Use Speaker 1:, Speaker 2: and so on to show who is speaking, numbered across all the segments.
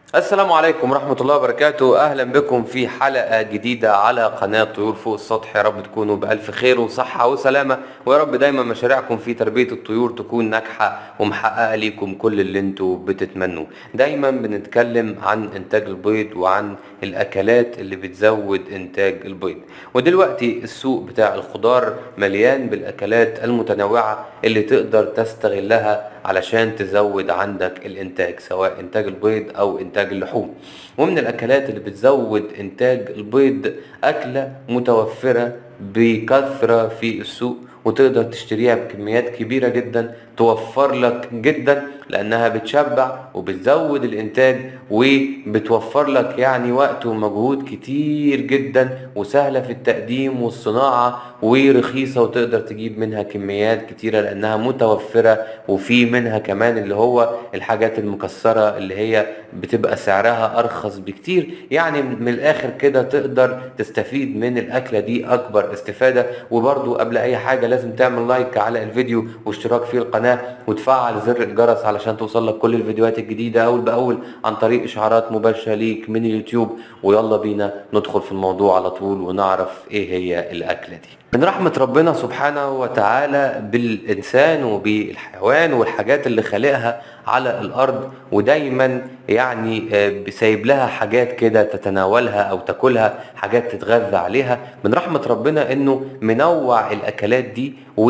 Speaker 1: السلام عليكم ورحمة الله وبركاته أهلا بكم في حلقة جديدة على قناة طيور فوق السطح يا رب تكونوا بألف خير وصحة وسلامة ويا رب دايما مشاريعكم في تربية الطيور تكون ناجحة ومحققة ليكم كل اللي انتوا بتتمنوه دايما بنتكلم عن إنتاج البيض وعن الأكلات اللي بتزود إنتاج البيض ودلوقتي السوق بتاع الخضار مليان بالأكلات المتنوعة اللي تقدر تستغلها علشان تزود عندك الإنتاج سواء إنتاج البيض أو إنتاج اللحوم ومن الأكلات اللي بتزود إنتاج البيض أكلة متوفرة بكثرة في السوق وتقدر تشتريها بكميات كبيرة جدا توفر لك جدا لانها بتشبع وبتزود الانتاج وبتوفر لك يعني وقت ومجهود كتير جدا وسهلة في التقديم والصناعة ورخيصة وتقدر تجيب منها كميات كتيرة لانها متوفرة وفي منها كمان اللي هو الحاجات المكسرة اللي هي بتبقى سعرها ارخص بكتير يعني من الاخر كده تقدر تستفيد من الاكلة دي اكبر استفادة وبرضو قبل اي حاجة لازم تعمل لايك على الفيديو واشتراك في القناة وتفعل زر الجرس علشان توصل لك كل الفيديوهات الجديدة اول باول عن طريق اشعارات مباشرة ليك من اليوتيوب ويلا بينا ندخل في الموضوع على طول ونعرف ايه هي الاكلة دي من رحمة ربنا سبحانه وتعالى بالإنسان وبالحيوان والحاجات اللي خلقها على الأرض ودايما يعني سايب لها حاجات كده تتناولها أو تاكلها حاجات تتغذى عليها من رحمة ربنا إنه منوع الأكلات دي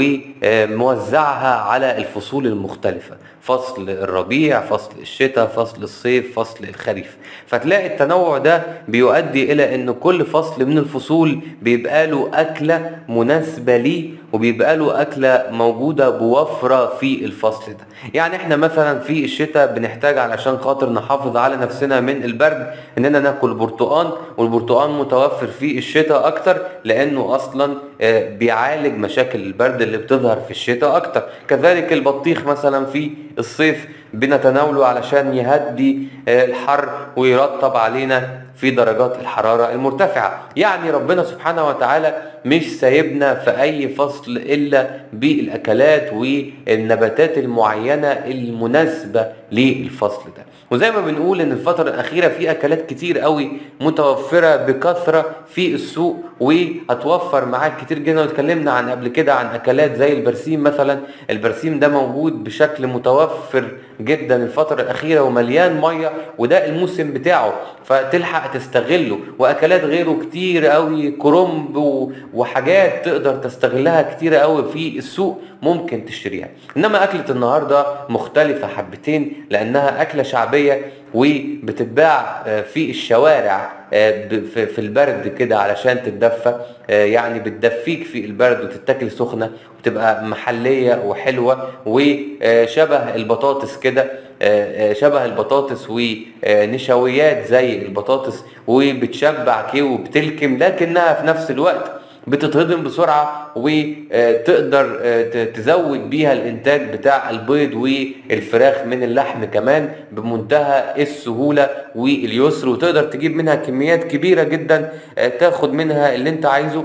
Speaker 1: وموزعها على الفصول المختلفة فصل الربيع فصل الشتاء فصل الصيف فصل الخريف فتلاقي التنوع ده بيؤدي الى ان كل فصل من الفصول بيبقى له اكله مناسبه ليه وبيبقى له اكله موجوده بوفره في الفصل ده يعني احنا مثلا في الشتاء بنحتاج علشان خاطر نحافظ على نفسنا من البرد اننا ناكل برتقان والبرتقان متوفر في الشتاء اكتر لانه اصلا بيعالج مشاكل البرد اللي بتظهر في الشتاء اكتر كذلك البطيخ مثلا في الصيف بنتناوله علشان يهدي الحر ويرطب علينا في درجات الحرارة المرتفعة يعني ربنا سبحانه وتعالى مش سايبنا في أي فصل إلا بالأكلات والنباتات المعينة المناسبة للفصل ده وزي ما بنقول ان الفترة الأخيرة في أكلات كتير قوي متوفرة بكثرة في السوق وهتوفر معاك كتير جدا واتكلمنا عن قبل كده عن أكلات زي البرسيم مثلا البرسيم ده موجود بشكل متوفر جدا الفترة الأخيرة ومليان مية وده الموسم بتاعه فتلحق تستغله وأكلات غيره كتير قوي كرنب وحاجات تقدر تستغلها كتير قوي في السوق ممكن تشتريها انما اكلة النهاردة مختلفة حبتين لانها اكلة شعبية وبتتباع في الشوارع في البرد كده علشان تتدفى يعني بتدفيك في البرد وتتاكل سخنة وتبقى محلية وحلوة وشبه البطاطس كده شبه البطاطس ونشويات زي البطاطس وبتشبع كده وبتلكم لكنها في نفس الوقت بتتهضم بسرعة وتقدر تزود بيها الانتاج بتاع البيض والفراخ من اللحم كمان بمنتهى السهولة واليسر وتقدر تجيب منها كميات كبيرة جدا تاخد منها اللي انت عايزه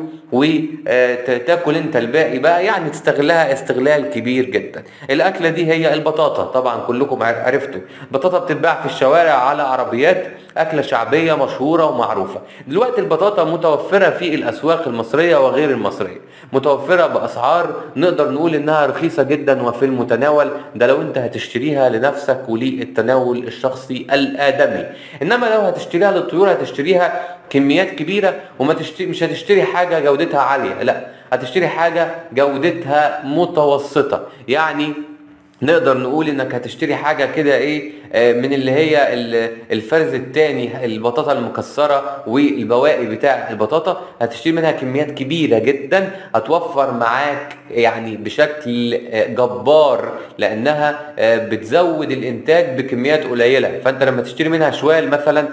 Speaker 1: وتاكل انت الباقي بقى يعني تستغلها استغلال كبير جدا الاكله دي هي البطاطا طبعا كلكم عرفتوا البطاطا بتتباع في الشوارع على عربيات اكله شعبيه مشهوره ومعروفه دلوقتي البطاطا متوفره في الاسواق المصريه وغير المصريه متوفره باسعار نقدر نقول انها رخيصه جدا وفي المتناول ده لو انت هتشتريها لنفسك وللتناول الشخصي الادمي انما لو هتشتريها للطيور هتشتريها كميات كبيره وما تشتري مش هتشتري حاجه جودتها عاليه لا هتشتري حاجه جودتها متوسطه يعني نقدر نقول انك هتشتري حاجه كده ايه من اللي هي الفرز الثاني البطاطا المكسره والبواقي بتاع البطاطا هتشتري منها كميات كبيره جدا هتوفر معاك يعني بشكل جبار لانها بتزود الانتاج بكميات قليله فانت لما تشتري منها شوال مثلا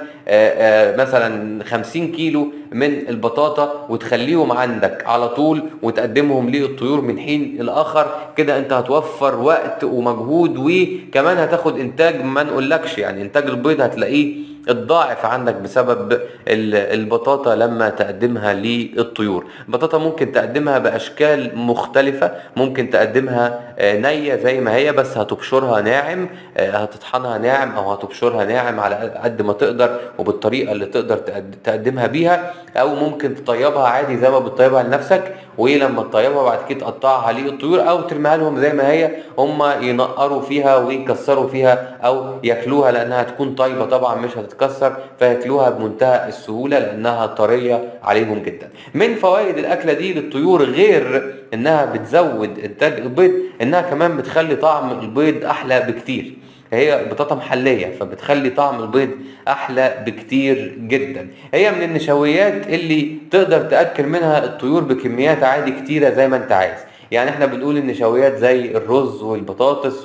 Speaker 1: مثلا 50 كيلو من البطاطا وتخليهم عندك على طول وتقدمهم للطيور من حين الاخر كده انت هتوفر وقت ومجهود وكمان هتاخد انتاج ما نقولكش يعني انتاج البيض هتلاقيه اتضاعف عندك بسبب ال- البطاطا لما تقدمها للطيور البطاطا ممكن تقدمها باشكال مختلفه ممكن تقدمها آه، نيه زي ما هي بس هتبشرها ناعم آه، هتطحنها ناعم او هتبشرها ناعم على قد ما تقدر وبالطريقه اللي تقدر تقد- تقدمها بيها او ممكن تطيبها عادي زي ما بتطيبها لنفسك ولما تطيبها بعد كده تقطعها للطيور او ترميها لهم زي ما هي هم ينقروا فيها ويكسروا فيها او ياكلوها لانها تكون طيبه طبعا مش هتتكسر فياكلوها بمنتهى السهوله لانها طريه عليهم جدا من فوائد الاكله دي للطيور غير انها بتزود انتاج البيض انها كمان بتخلي طعم البيض احلى بكتير هي بطاطا محليه فبتخلي طعم البيض احلى بكتير جدا هي من النشويات اللي تقدر تاكل منها الطيور بكميات عادي كتيره زي ما انت عايز يعني احنا بنقول النشويات زي الرز والبطاطس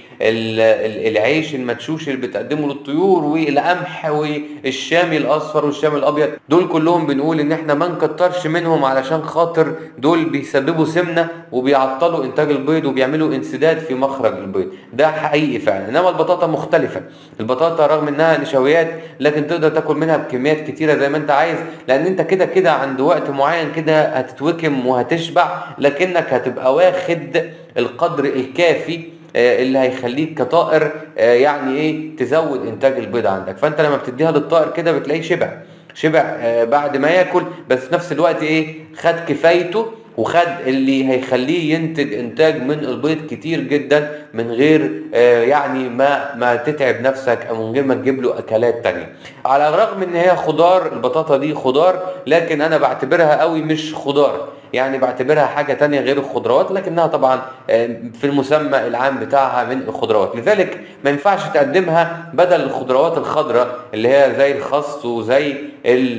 Speaker 1: والعيش المدشوش اللي بتقدمه للطيور والقمح والشامي الاصفر والشامي الابيض دول كلهم بنقول ان احنا ما نكترش منهم علشان خاطر دول بيسببوا سمنه وبيعطلوا انتاج البيض وبيعملوا انسداد في مخرج البيض ده حقيقي فعلا انما البطاطا مختلفه البطاطا رغم انها نشويات لكن تقدر تاكل منها بكميات كتيره زي ما انت عايز لان انت كده كده عند وقت معين كده هتتوكم وهتشبع لكنك هتبقى واخد القدر الكافي آه، اللي هيخليك كطائر آه، يعني ايه تزود انتاج البيض عندك فانت لما بتديها للطائر كده بتلاقيه شبع شبع آه، بعد ما ياكل بس في نفس الوقت ايه خد كفايته وخد اللي هيخليه ينتج انتاج من البيض كتير جدا من غير آه، يعني ما ما تتعب نفسك او من غير ما تجيب له اكلات تانية على الرغم ان هي خضار البطاطا دي خضار لكن انا بعتبرها قوي مش خضار يعني بعتبرها حاجة تانية غير الخضروات لكنها طبعا آه، في المسمى العام بتاعها من الخضروات لذلك ما ينفعش تقدمها بدل الخضروات الخضراء اللي هي زي الخس وزي ال-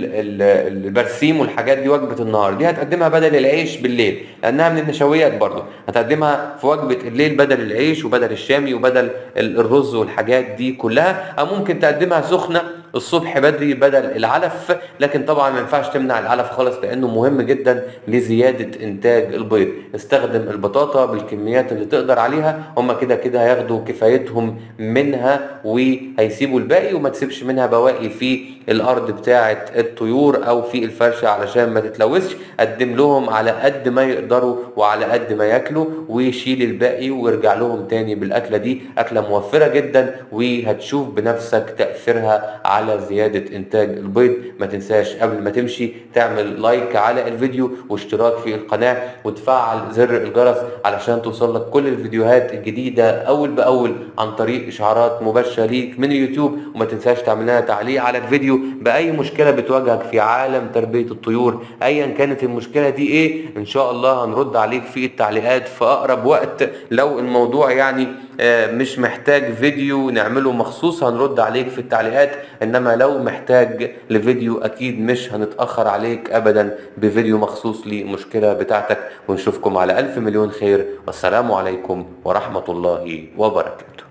Speaker 1: ال- البرسيم والحاجات دي وجبة النهار دي هتقدمها بدل العيش بالليل لأنها من النشويات برضو هتقدمها في وجبة الليل بدل العيش وبدل الشامي وبدل ال- الرز والحاجات دي كلها أو ممكن تقدمها سخنة الصبح بدري بدل العلف لكن طبعا ما ينفعش تمنع العلف خالص لانه مهم جدا لزياده انتاج البيض استخدم البطاطا بالكميات اللي تقدر عليها هم كده كده هياخدوا كفايتهم منها وهيسيبوا الباقي وما تسيبش منها بواقي في الارض بتاعه الطيور او في الفرشه علشان ما تتلوثش قدم لهم على قد ما يقدروا وعلى قد ما ياكلوا ويشيل الباقي ويرجع لهم تاني بالاكله دي اكله موفره جدا وهتشوف بنفسك تاثيرها على زياده انتاج البيض ما تنساش قبل ما تمشي تعمل لايك على الفيديو واشتراك في القناه وتفعل زر الجرس علشان توصل لك كل الفيديوهات الجديده اول باول عن طريق اشعارات مباشره ليك من اليوتيوب وما تنساش تعمل لنا تعليق على الفيديو باي مشكله بتواجهك في عالم تربيه الطيور ايا كانت المشكله دي ايه ان شاء الله هنرد عليك في التعليقات في اقرب وقت لو الموضوع يعني آه، مش محتاج فيديو نعمله مخصوص هنرد عليك في التعليقات انما لو محتاج لفيديو اكيد مش هنتاخر عليك ابدا بفيديو مخصوص للمشكله بتاعتك ونشوفكم على الف مليون خير والسلام عليكم ورحمه الله وبركاته